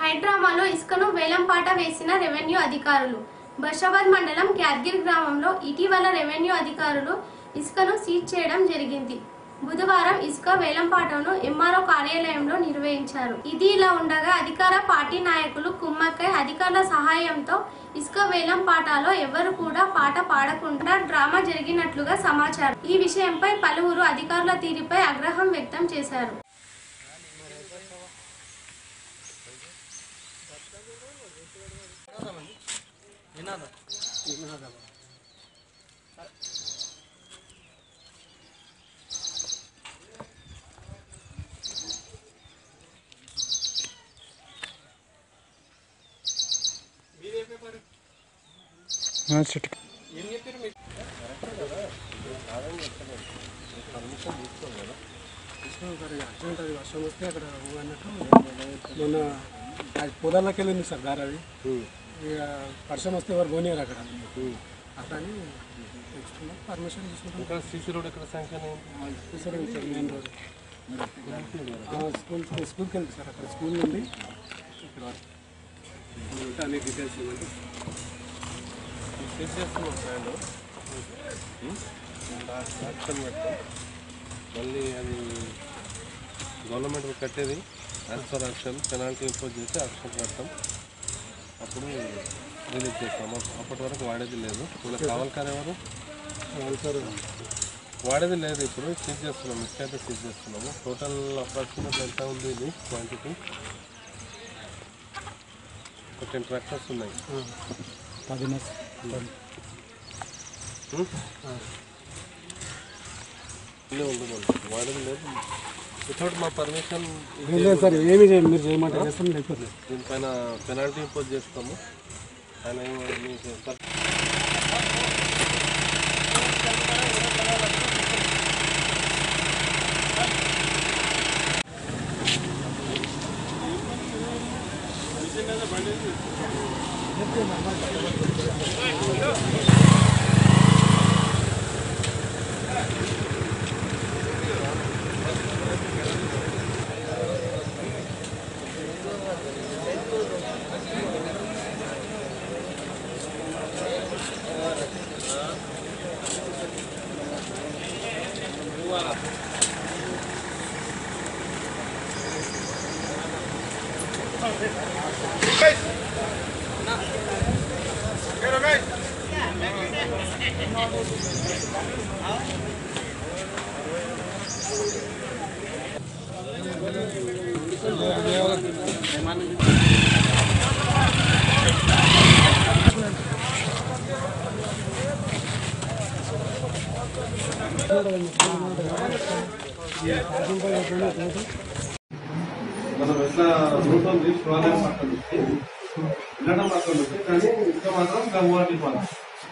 హైడ్రామాలో ఇసుకను వేలంపాట వేసిన రెవెన్యూ అధికారులు బషాబాద్ మండలం క్యాద్గిర్ గ్రామంలో ఇటీవల రెవెన్యూ అధికారులు ఇసుకను సీజ్ చేయడం జరిగింది బుధవారం ఇసుక వేలంపాటను ఎంఆర్ఓ కార్యాలయంలో నిర్వహించారు ఇది ఇలా ఉండగా అధికార పార్టీ నాయకులు కుమ్మక్కై అధికారుల సహాయంతో ఇసుక వేలం పాటలో ఎవరు కూడా పాట పాడకుండా డ్రామా జరిగినట్లుగా సమాచారం ఈ విషయంపై పలువురు అధికారుల తీరుపై ఆగ్రహం వ్యక్తం చేశారు చెట్టు అర్జెంట్ అది వర్షం వస్తే అక్కడ ఊ అన్నట్టు మొన్న అది పొలాల్లోకి వెళ్ళింది సార్ దారి అది ఇక వర్షం వస్తే ఎవరు పోనీయారు అక్కడ అట్లా అని తెచ్చుకున్నాం పర్మిషన్ తీసుకుంటాం ఇక్కడ సీసీ రోడ్ ఎక్కడ శాంక్షన్ అయింది చూసారు సార్ మెయిన్ రోడ్ ఆ, స్కూల్ స్కూల్కి వెళ్తుంది సార్ అక్కడ స్కూల్ నుండి ఇక్కడ వరకు ఇంకా అన్ని డీటెయిల్స్ ఇవ్వండి సీజ్ చేస్తున్నాం ల్యాండ్ యాక్షన్ పెడతాం మళ్ళీ అది గవర్నమెంట్ కట్టేది as per action penalty impose చేసి యాక్షన్ పెడతాం అప్పుడు రిలీజ్ చేస్తాం అప్- అప్పటి వరకు వాడేది లేదు వీళ్ళకి కావాలి కానీ ఎవరు అవును సార్ వాడేది లేదు ఇప్పుడు సీజ్ చేస్తున్నాం మిస్ అయితే సీజ్ చేస్తున్నాము టోటల్ అప్రాక్సిమేట్ ఎంత ఉంది ఇది క్వాంటిటీ ఒక టెన్ ట్రాక్టర్స్ ఉన్నాయి పది ఇల్లే ఉంది మనకి. వాడేది లేదు వితౌట్ మా పర్మిషన్ లేదు సార్ ఏమి చేయండి మీరు చేయమంటే చేస్తాం లేకపోతే దీనిపైన పెనాల్టీ ఇంపోజ్ చేస్తాము ఆయన ఏమో మీకు సార్ మనం ఎట్లా రూట్ ఉంది శివాలయం పక్కన నుంచి వెళ్ళడం పక్కన నుంచి కానీ ఇంకా మాత్రం గంగువాటి పాలన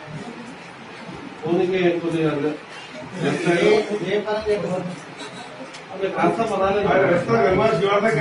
ఫోన్కే కొద్దిగా లెఫ్ట్ సైడ్ కాస్త పదాలు